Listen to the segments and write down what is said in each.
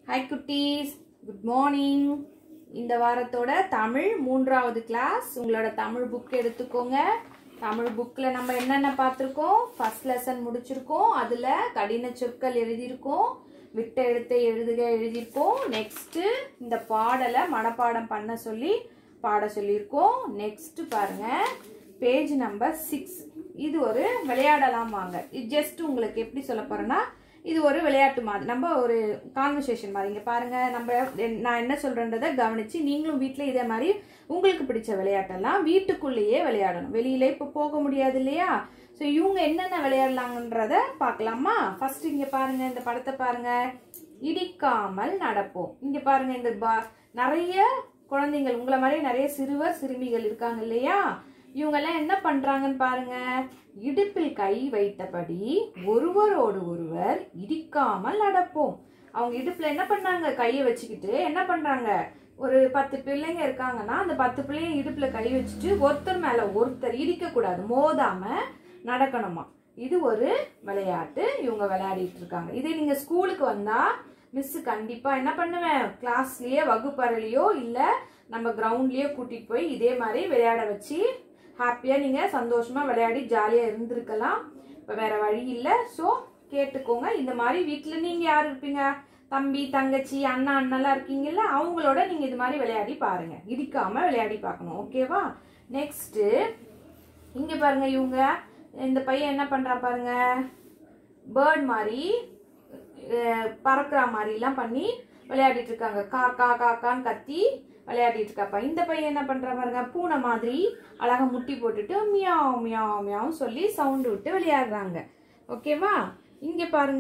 hi குட்டீஸ் good morning இந்த வாரத்தோட தமிழ் மூன்றாவது கிளாஸ் உங்களோட தமிழ் புக் எடுத்துக்கோங்க தமிழ் புக்கில் நம்ம என்னென்ன பார்த்துருக்கோம் ஃபர்ஸ்ட் லெசன் முடிச்சிருக்கோம் அதில் கடின சொற்கள் எழுதியிருக்கோம் விட்ட எழுத்தை எழுதுக எழுதியிருக்கோம் நெக்ஸ்ட்டு இந்த பாடலை மனப்பாடம் பண்ண சொல்லி பாட சொல்லியிருக்கோம் நெக்ஸ்ட் பாருங்க பேஜ் நம்பர் சிக்ஸ் இது ஒரு விளையாடலாம் வாங்க இது ஜஸ்ட் உங்களுக்கு எப்படி சொல்ல போறேன்னா இது ஒரு விளையாட்டு மாதிரி நம்ம ஒரு கான்வர்சேஷன் மாதிரி இங்கே பாருங்க நம்ம என்- நான் என்ன சொல்றேன்றதை கவனிச்சு நீங்களும் வீட்டில் இதே மாதிரி உங்களுக்கு பிடிச்ச விளையாட்டெல்லாம் வீட்டுக்குள்ளேயே விளையாடணும் வெளியில இப்போ போக முடியாது இல்லையா ஸோ இவங்க என்னென்ன விளையாடலாங்கன்றத பார்க்கலாமா ஃபர்ஸ்ட் இங்கே பாருங்க இந்த படத்தை பாருங்க இடிக்காமல் நடப்போம் இங்கே பாருங்க இந்த பா- நிறைய குழந்தைகள் உங்களை மாதிரி நிறைய சிறுவர் சிறுமிகள் இருக்காங்க இல்லையா இவங்கெல்லாம் என்ன பண்றாங்கன்னு பாருங்க இடுப்பில் கை வைத்தபடி ஒருவரோடு ஒருவர் இடிக்காமல் நடப்போம் அவங்க இடுப்புல என்ன பண்ணாங்க கையை வச்சுக்கிட்டு என்ன பண்றாங்க ஒரு பத்து பிள்ளைங்க இருக்காங்கன்னா அந்த பத்து பிள்ளைங்க இடுப்புல கை வச்சுட்டு ஒருத்தர் மேல ஒருத்தர் இடிக்க கூடாது மோதாம நடக்கணுமா இது ஒரு விளையாட்டு இவங்க விளையாடிட்டு இருக்காங்க இதே நீங்க ஸ்கூலுக்கு வந்தா மிஸ் கண்டிப்பா என்ன பண்ணுவேன் கிளாஸ்லயே வகுப்பறையிலயோ இல்ல நம்ம கிரவுண்ட்லயே கூட்டிட்டு போய் இதே மாதிரி விளையாட வச்சு ஹாப்பியா நீங்க சந்தோஷமா விளையாடி ஜாலியா இருந்திருக்கலாம் இப்ப வேற வழி இல்ல ஸோ கேட்டுக்கோங்க இந்த மாதிரி வீட்ல நீங்க யார் இருப்பீங்க தம்பி தங்கச்சி அண்ணா அண்ணெல்லாம் இருக்கீங்கல்ல அவங்களோட நீங்க இது மாதிரி விளையாடி பாருங்க இடிக்காம விளையாடி பார்க்கணும் ஓகேவா நெக்ஸ்ட் இங்க பாருங்க இவங்க இந்த பையன் என்ன பண்றா பாருங்க பேர்ட் மாதிரி அஹ், பறக்கிற மாதிரிலாம் பண்ணி விளையாடிட்டு இருக்காங்க கா கா காக்கான்னு கத்தி விளையாடிட்டு இருக்காப்பா இந்த பையன் என்ன பண்றா பாருங்க பூனை மாதிரி அழகா முட்டி போட்டுட்டு மியாவ் மியாவ் மியாவ் சொல்லி சவுண்ட் விட்டு விளையாடுறாங்க ஓகேவா இங்க பாருங்க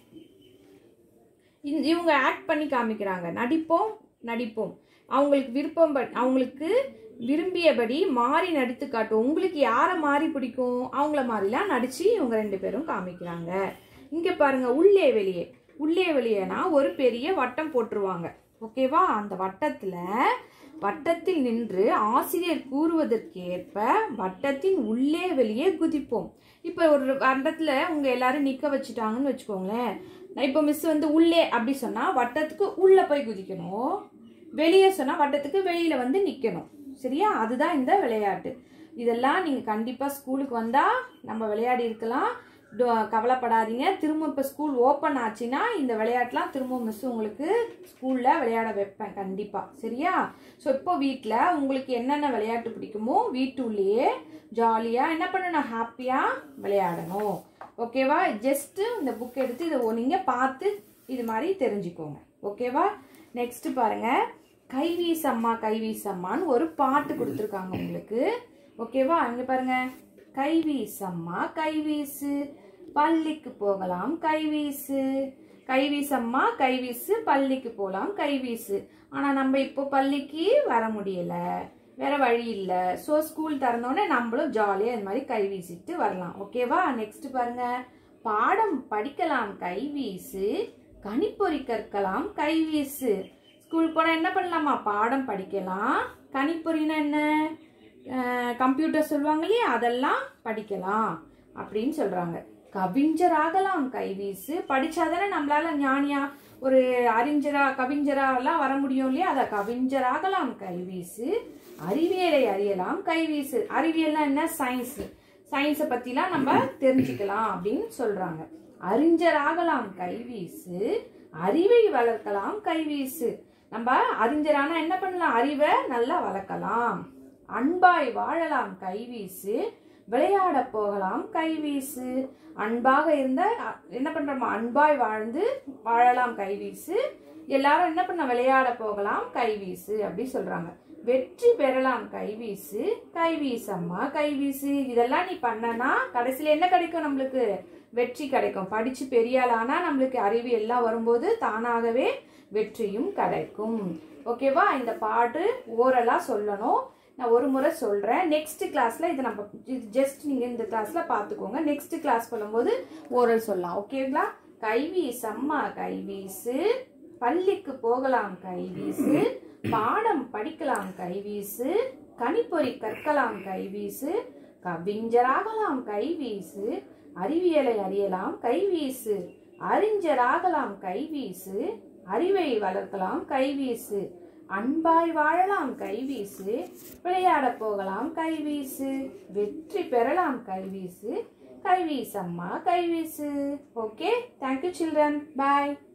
இந்த- இவங்க ஆக்ட் பண்ணி காமிக்கிறாங்க நடிப்போம் நடிப்போம் அவங்களுக்கு விருப்பம் ப- அவங்களுக்கு விரும்பியபடி மாறி நடித்து காட்டும் உங்களுக்கு யாரை மாறி பிடிக்கும் அவங்கள மாதிரிலாம் நடிச்சு இவங்க ரெண்டு பேரும் காமிக்கிறாங்க இங்க பாருங்க உள்ளே வெளியே உள்ளே வெளியேனா ஒரு பெரிய வட்டம் போட்டுருவாங்க ஓகேவா அந்த வட்டத்துல வட்டத்தில் நின்று ஆசிரியர் கூறுவதற்கேற்ப வட்டத்தின் உள்ளே வெளியே குதிப்போம் இப்போ ஒரு வட்டத்துல உங்க எல்லாரும் நிக்க வச்சுட்டாங்கன்னு வச்சுக்கோங்களேன் இப்போ மிஸ் வந்து உள்ளே அப்படி சொன்னா வட்டத்துக்கு உள்ள போய் குதிக்கணும் வெளியே சொன்னா வட்டத்துக்கு வெளியில வந்து நிக்கணும் சரியா அதுதான் இந்த விளையாட்டு இதெல்லாம் நீங்க கண்டிப்பா ஸ்கூலுக்கு வந்தா நம்ம விளையாடி இருக்கலாம் டோ- கவலைப்படாதீங்க திரும்ப இப்போ ஸ்கூல் ஓப்பன் ஆச்சுன்னா இந்த விளையாட்டுலாம் திரும்ப மிஸ் உங்களுக்கு ஸ்கூலில் விளையாட வைப்பேன் கண்டிப்பாக சரியா ஸோ இப்போ வீட்டில் உங்களுக்கு என்னென்ன விளையாட்டு பிடிக்குமோ வீட்டுள்ளேயே ஜாலியாக என்ன பண்ணணும் ஹாப்பியாக விளையாடணும் ஓகேவா ஜஸ்ட்டு இந்த புக் எடுத்து இதை நீங்கள் பார்த்து இது மாதிரி தெரிஞ்சுக்கோங்க ஓகேவா நெக்ஸ்ட் பாருங்க கைவீசம்மா கைவீசம்மான்னு ஒரு பாட்டு கொடுத்துருக்காங்க உங்களுக்கு ஓகேவா இங்க பாருங்க கைவீசம்மா கைவீசு பள்ளிக்கு போகலாம் கைவீசு கைவீசம்மா கைவீசு பள்ளிக்கு போகலாம் கைவீசு ஆனா நம்ம இப்போ பள்ளிக்கு வர முடியல வேற வழி இல்ல ஸோ ஸ்கூல் திறந்தோடனே நம்மளும் ஜாலியா இந்த மாதிரி கை வீசிட்டு வரலாம் ஓகேவா நெக்ஸ்ட் பாருங்க பாடம் படிக்கலாம் கைவீசு கணிப்பொறி கற்கலாம் கைவீசு ஸ்கூல் போனால் என்ன பண்ணலாமா பாடம் படிக்கலாம் கணிப்பொறினா என்ன கம்ப்யூட்டர் சொல்லுவாங்க இல்லையா அதெல்லாம் படிக்கலாம் அப்படின்னு சொல்றாங்க கவிஞர் ஆகலாம் கைவீசு படிச்சாதானே நம்மளால ஞானியா ஒரு அறிஞரா கவிஞரா எல்லாம் வர முடியும் இல்லையா அத கவிஞர் ஆகலாம் கைவீசு அறிவியலை அறியலாம் கைவீசு அறிவியல்னா என்ன சயின்ஸ் சயின்ஸை பத்திலாம் நம்ம தெரிஞ்சுக்கலாம் அப்படின்னு சொல்றாங்க அறிஞர் ஆகலாம் கைவீசு அறிவை வளர்க்கலாம் கைவீசு நம்ம அறிஞரானா என்ன பண்ணலாம் அறிவை நல்லா வளர்க்கலாம் அன்பாய் வாழலாம் கைவீசு விளையாட போகலாம் கைவீசு அன்பாக இருந்த அ, என்ன பண்றோமா அன்பாய் வாழ்ந்து வாழலாம் கைவீசு எல்லாரும் என்ன பண்ண விளையாட போகலாம் கைவீசு அப்படி சொல்றாங்க வெற்றி பெறலாம் கைவீசு கைவீசம்மா கைவீசு இதெல்லாம் நீ பண்ணனா கடைசியில என்ன கிடைக்கும் நம்மளுக்கு வெற்றி கிடைக்கும் படிச்சு பெரிய ஆளானா நம்மளுக்கு அறிவு எல்லாம் வரும்போது தானாகவே வெற்றியும் கிடைக்கும் ஓகேவா இந்த பாட்டு ஓரலா சொல்லணும் நான் ஒரு முறை சொல்றேன் நெக்ஸ்ட் கிளாஸ்ல இதை நம்ம ஜஸ்ட் நீங்க இந்த கிளாஸ்ல பாத்துக்கோங்க நெக்ஸ்ட் கிளாஸ் பண்ணும்போது ஓரல் சொல்லலாம் ஓகேங்களா கைவீசம்மா கைவீசு பள்ளிக்கு போகலாம் கைவீசு பாடம் படிக்கலாம் கைவீசு கணிப்பொறி கற்கலாம் கைவீசு கவிஞராகலாம் கைவீசு அறிவியலை அறியலாம் கைவீசு அறிஞராகலாம் கைவீசு அறிவை வளர்க்கலாம் கைவீசு அன்பாய் வாழலாம் கைவீசு விளையாடப் போகலாம் கைவீசு வெற்றி பெறலாம் கைவீசு கைவீசம்மா கைவீசு ஓகே தேங்க்யூ சில்ட்ரன் பாய்